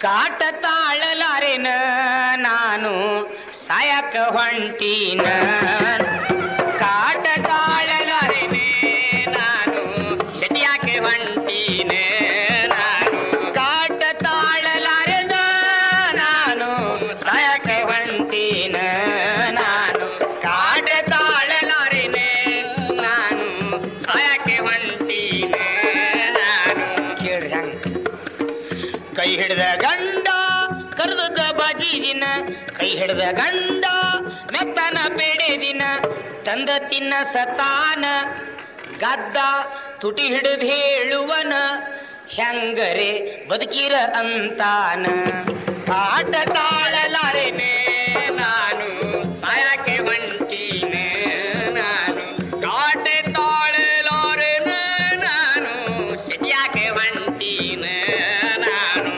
ಕಾಟ ತಾಳಲಾರೆನ ನಾನು ಸಾಯಕ ಹೊಂಟೀನ ಕಾಟ ತಾಳಲಾರೆನೆ ನಾನು ಶಟಿಯಾಕೆ ಹೊಂಟೀನ ನಾನು ಕಾಟ ತಾಳಲಾರೆನ ನಾನು ಸಾಯಕ ಹೊಂಟೀನ ನಾನು ಕಾಟ ತಾಳಲಾರೆನೆ ನಾನು ಸಾಯಕ್ಕೆ ಹೊಂಟೀನ ನಾನು ಕೇಳ್ರಿ ಹಂಗ ಕೈ ಹಿಡ್ದ ಗಂಡ ಕರೆದ ಬಾಜಿ ದಿನ ಕೈ ಹಿಡ್ದ ಗಂಡ ಮೆತ್ತನ ಬೇಡೆ ದಿನ ತಂದ ತಿನ್ನ ಸತಾನ ಗದ್ದ ತುಟಿ ಹಿಡಿದು ಹೇಳುವನ ಹೆಂಗರೆ ಬದುಕಿರ ಅಂತಾನ ಆಟ ತಾಳಲಾರೆನೆ ನಾನು ಸಾಯಕ್ಕೆ ಹೊಂಟೀನೆ ನಾನು ಕಾಟೆ ತಾಳಲಾರೆನೆ ನಾನು ಸಿಟಿಯಾಕೆ ಹೊಂಟೀನೆ ನಾನು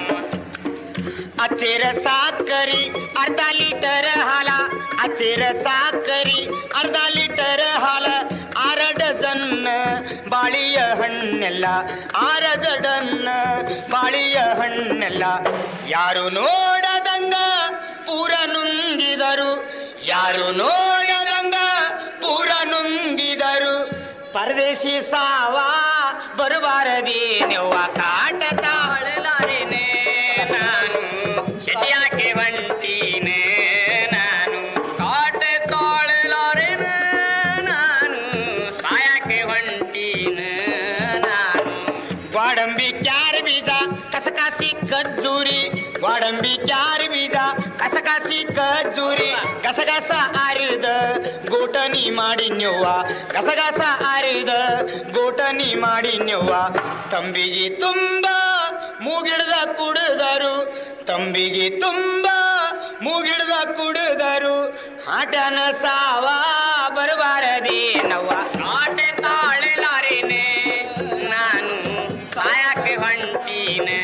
ಅಚ್ಚೇರ ಸಾಕರಿ ಅರ್ಧ ಲೀಟರ್ ಹಾಲ ಅಚ್ಚೇರ ಸಾಕರಿ ಅರ್ಧ ಲೀಟರ್ ಹಾಲ ಆರ ಡಜನ್ ಬಾಳಿಯ ಹಣ್ಣೆಲ್ಲ ಆರ ಜಡನ್ನ ಬಾಳಿಯ ಹಣ್ಣೆಲ್ಲ ಯಾರು ನೋಡದಂಗ ಪೂರ ನುಂಗಿದರು ಯಾರು ನೋಡದಂಗ ಪೂರ ನುಂಗಿದರು ಪರದೇಶಿ ಸಾವ ಬರಬಾರದೇನೆವ್ವ ಕಾಟ ತಾಳಲಾರೆನೆ ನಾನು ಶಟಿಯಾಕೆ ಹೊಂಟೀನೆ ನಾನು ಕಾಟ ತಾಳಲಾರೆನೆ ನಾನು ಸಾಯಕ್ಕೆ ಹೊಂಟೀನೆ ನಾನು ಗ್ವಾಡಂಬಿ ಕ್ಯಾರ ಬೀಜ ಕಸಕಾಸಿ ಕಜ್ಜೂರಿ ಗ್ವಾಡಂಬಿ ಕ್ಯಾರ ಬೀಜ ಕಸಕಾಸಿ ಕಜ್ಜೂರಿ ಗಸಗಸ ಆರಿದ ಗೋಟನಿ ಮಾಡಿ ನೆವ್ವ ಗಸಗಸ ಆರಿದ ಗೋಟನಿ ಮಾಡಿ ನೆವ್ವ ತಂಬಿಗೆ ತುಂಬ ಮೂಗಿಡ್ದ ಕುಡಿದರು ತಂಬಿಗೆ ತುಂಬ ಮೂಗಿಡ್ದ ಕುಡಿದರು ಆಟನ ಸಾವ ಬರಬಾರದೇನವ್ವ ಆಟ ತಾಳಲಾರೇನೆ ನಾನು ಸಾಯಕ್ಕೆ ಹೊಂಟೀನೆ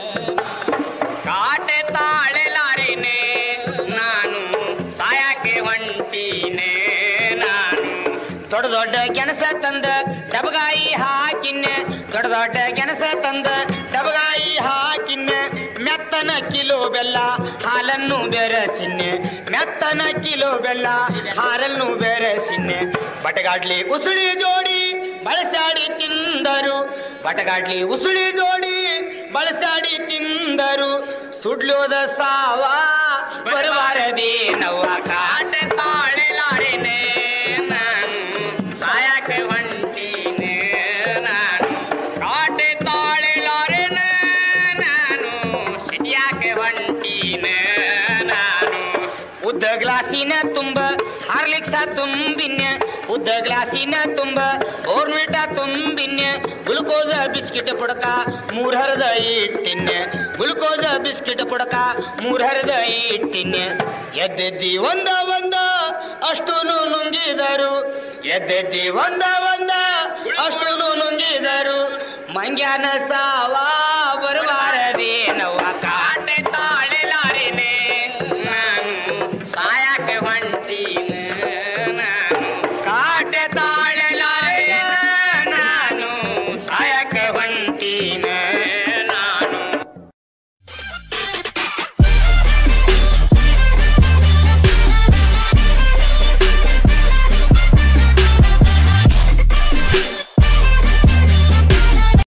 ಕಾಟೆ ತಾಳಲಾರೇನೆ ನಾನು ಸಾಯಕ್ಕೆ ಹೊಂಟೀನೆ ನಾನು ದೊಡ್ಡ ದೊಡ್ಡ ಗೆಣಸ ತಂದ ಡಬಗಾಯಿ ಹಾಕಿನ್ನೆ ದೊಡ್ಡ ದೊಡ್ಡ ಗೆಣಸ ತಂದ ಡಬಗಾಯಿ ಹಾಕಿನ್ನೆ ಮೆತ್ತನ ಕಿಲೋ ಬೆಲ್ಲ ಹಾಲನ್ನು ಬೆರೆಸಿನ್ನೆ ಮೆತ್ತನ ಕಿಲೋ ಬೆಲ್ಲ ಹಾಲನ್ನು ಬೆರೆಸಿನ್ನೆ ಬಟಗಾಡ್ಲಿ ಉಸುಳಿ ಜೋಡಿ ಬಳಸಾಡಿ ತಿಂದರು ಬಟಗಾಡ್ಲಿ ಉಸುಳಿ ಜೋಡಿ ಬಳಸಾಡಿ ತಿಂದರು ಸುಡ್ಲೋದ ಸಾವ ಬರಬಾರದೇನವ್ವ ಕಾಟ ತಾಳಲಾರೆನೆ ನಾನು ಸಾಯಕ್ಕೆ ಹೊಂಟೀನೆ ನಾನು ಕಾಟೆ ತಾಳಲಾರೆನೆ ನಾನು ಸಿಟಿಯಾಕೆ ಹೊಂಟೀನೆ ನಾನು ಉದ್ದ ಗ್ಲಾಸಿನ ತುಂಬ ಹಾರ್ಲಿಕ್ಸ ತುಂಬಿನ್ಯ ಉದ್ದ ಗ್ಲಾಸಿನ ತುಂಬ ಬೋರ್ಮಿಟ ತುಂಬಿನ್ಯ ಗ್ಲುಕೋಸ ಬಿಸ್ಕಿಟ್ ಪುಡಕ ಮೂರ್ ಹರದ ಇಟ್ಟಿನ್ಯ ಗ್ಲುಕೋಸ ಬಿಸ್ಕಿಟ್ ಪುಡಕ ಮೂರ್ ಹರದ ಇಟ್ಟಿನ್ಯ ಎದ್ದೆದ್ದಿ ಒಂದ ಒಂದ ಅಷ್ಟು ನುಂಗಿದರು ಎದ್ದೆದ್ದಿ ಒಂದ ಒಂದ ಅಷ್ಟು ನುಂಗಿದರು ಮಂಗ್ಯಾನ ಸಾವ